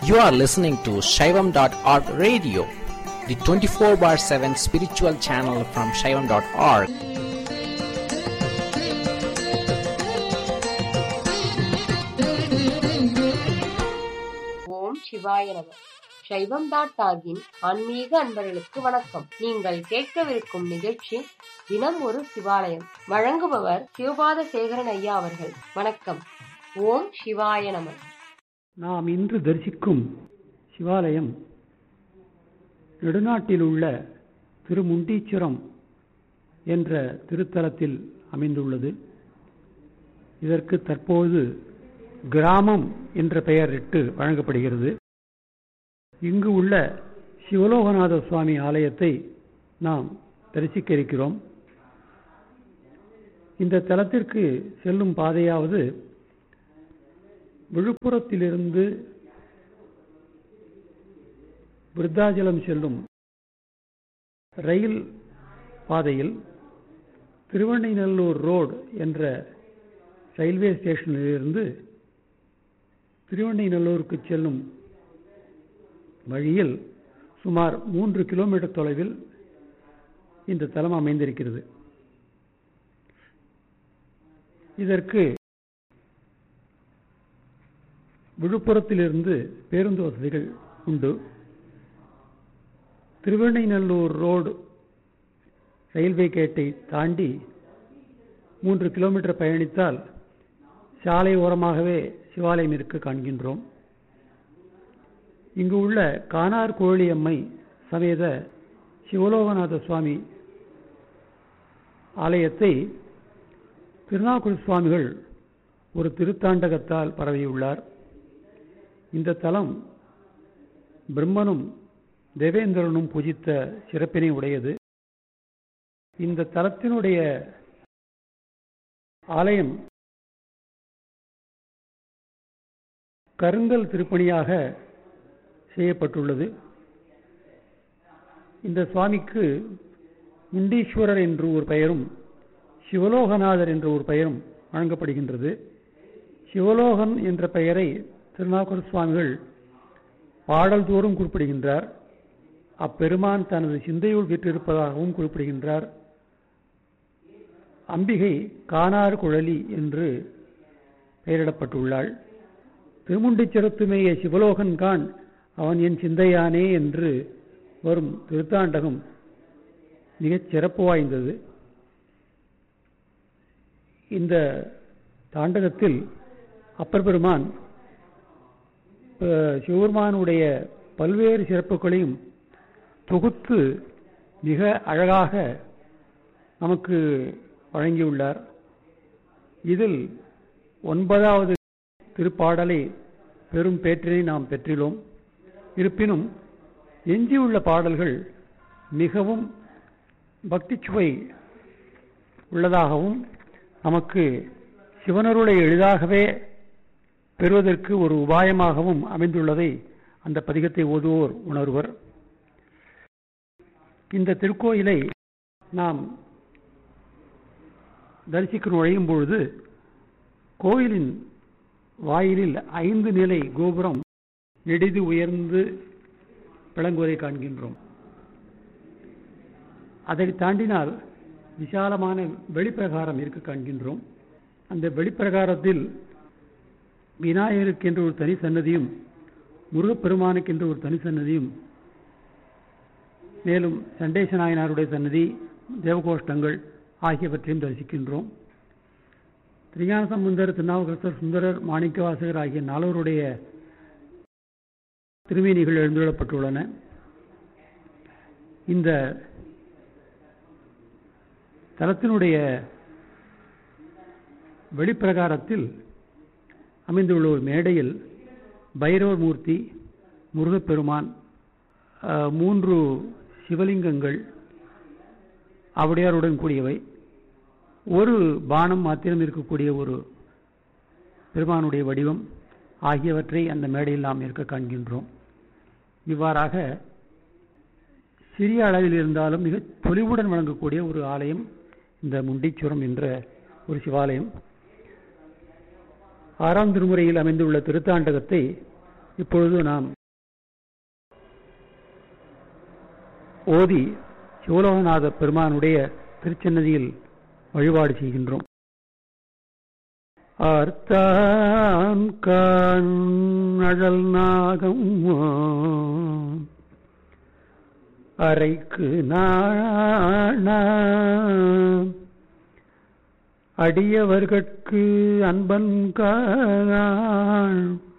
You are listening to Shaivam.org radio, the 24 bar 7 spiritual channel from Shaivam.org. ஓம் சிவாய நம சைவம் dot ஆகின் ஆன்மீக அன்பர்களுக்கு வணக்கம் நீங்கள் கேட்கவிருக்கும் நிகழ்ச்சி தினம் ஒரு சிவாலயம் வழங்குபவர் சிவபாத சேகரன் ஐயா அவர்கள் வணக்கம் ஓம் சிவாய நம நாம் இன்று தரிசிக்கும் சிவாலயம் நெடுநாட்டில் உள்ள திருமுண்டீச்சுரம் என்ற திருத்தலத்தில் அமைந்துள்ளது இதற்கு தற்போது கிராமம் என்ற பெயரிட்டு வழங்கப்படுகிறது இங்கு உள்ள சிவலோகநாத சுவாமி ஆலயத்தை நாம் தரிசிக்க இருக்கிறோம் இந்த தலத்திற்கு செல்லும் பாதையாவது விழுப்புரத்திலிருந்து விருத்தாச்சலம் செல்லும் ரயில் பாதையில் திருவண்ணைநல்லூர் ரோடு என்ற ரயில்வே ஸ்டேஷனிலிருந்து திருவண்ணைநல்லூருக்கு செல்லும் வழியில் சுமார் மூன்று கிலோமீட்டர் தொலைவில் இந்த தலம் அமைந்திருக்கிறது இதற்கு விழுப்புரத்திலிருந்து பேருந்து வசதிகள் உண்டு திருவெண்ணைநல்லூர் ரோடு ரயில்வே கேட்டை தாண்டி மூன்று கிலோமீட்டர் பயணித்தால் சாலை ஓரமாகவே சிவாலயம் இருக்க காண்கின்றோம் இங்கு உள்ள கானார் கோழியம்மை சமேத சிவலோகநாத சுவாமி ஆலயத்தை திருநாக்குடி சுவாமிகள் ஒரு திருத்தாண்டகத்தால் பரவியுள்ளார் இந்த தலம் பிரம்மனும் தேவேந்திரனும் பூஜித்த சிறப்பினை உடையது இந்த தலத்தினுடைய ஆலயம் கருங்கல் திருப்பணியாக செய்யப்பட்டுள்ளது இந்த சுவாமிக்கு முண்டீஸ்வரர் என்று ஒரு பெயரும் சிவலோகநாதர் என்ற ஒரு பெயரும் வழங்கப்படுகின்றது சிவலோகன் என்ற பெயரை திருநாகூர் சுவாமிகள் பாடல் தோறும் குறிப்பிடுகின்றார் அப்பெருமான் தனது சிந்தையுள் விற்றிருப்பதாகவும் குறிப்பிடுகின்றார் அம்பிகை கானார் குழலி என்று பெயரிடப்பட்டுள்ளாள் திருமுண்டிச்சிறத்துமேய சிவலோகன் கான் அவன் என் சிந்தையானே என்று வரும் திருத்தாண்டகம் மிகச் சிறப்பு வாய்ந்தது இந்த தாண்டகத்தில் அப்பர் பெருமான் சிவபெருமானுடைய பல்வேறு சிறப்புகளையும் தொகுத்து மிக அழகாக நமக்கு வழங்கியுள்ளார் இதில் ஒன்பதாவது திருப்பாடலை பெரும் பேற்றினை நாம் பெற்றிலோம் இருப்பினும் எஞ்சியுள்ள பாடல்கள் மிகவும் பக்தி சுவை உள்ளதாகவும் நமக்கு சிவனருளை எளிதாகவே பெறுவதற்கு ஒரு உபாயமாகவும் அமைந்துள்ளதை அந்த பதிகத்தை ஓதுவோர் உணர்வர் இந்த திருக்கோயிலை நாம் தரிசிக்க நுழையும் பொழுது கோயிலின் வாயிலில் ஐந்து நிலை கோபுரம் நெடிது உயர்ந்து விளங்குவதை காண்கின்றோம் அதை தாண்டினால் விசாலமான வெளிப்பிரகாரம் இருக்க காண்கின்றோம் அந்த வெளிப்பிரகாரத்தில் விநாயகருக்கு என்று ஒரு தனி சன்னதியும் முருகப்பெருமானுக்கு என்று ஒரு தனி சன்னதியும் மேலும் சண்டேச நாயனாருடைய சன்னதி தேவகோஷ்டங்கள் ஆகியவற்றையும் தரிசிக்கின்றோம் திரிஞான சம்பந்தர் திருநாவுக்கரசர் சுந்தரர் மாணிக்கவாசகர் ஆகிய நால்வருடைய திருமேனிகள் எழுந்துள்ளப்பட்டுள்ளன இந்த தலத்தினுடைய வெளிப்பிரகாரத்தில் அமைந்துள்ள ஒரு மேடையில் பைரவர் மூர்த்தி முருகப்பெருமான் மூன்று சிவலிங்கங்கள் அவடையாருடன் கூடியவை ஒரு பானம் மாத்திரம் இருக்கக்கூடிய ஒரு பெருமானுடைய வடிவம் ஆகியவற்றை அந்த மேடையில் நாம் இருக்க காண்கின்றோம் இவ்வாறாக சிறிய அளவில் இருந்தாலும் மிக பொலிவுடன் வழங்கக்கூடிய ஒரு ஆலயம் இந்த முண்டீச்சுரம் என்ற ஒரு சிவாலயம் ஆறாம் திருமுறையில் அமைந்துள்ள திருத்தாண்டகத்தை இப்பொழுது நாம் ஓதி சிவலோகநாத பெருமானுடைய திருச்சன்னதியில் வழிபாடு செய்கின்றோம் ஆர்த்தான் அழல் நாகம் அறைக்கு நாண அடியவர்கட்கு அன்பன் காண்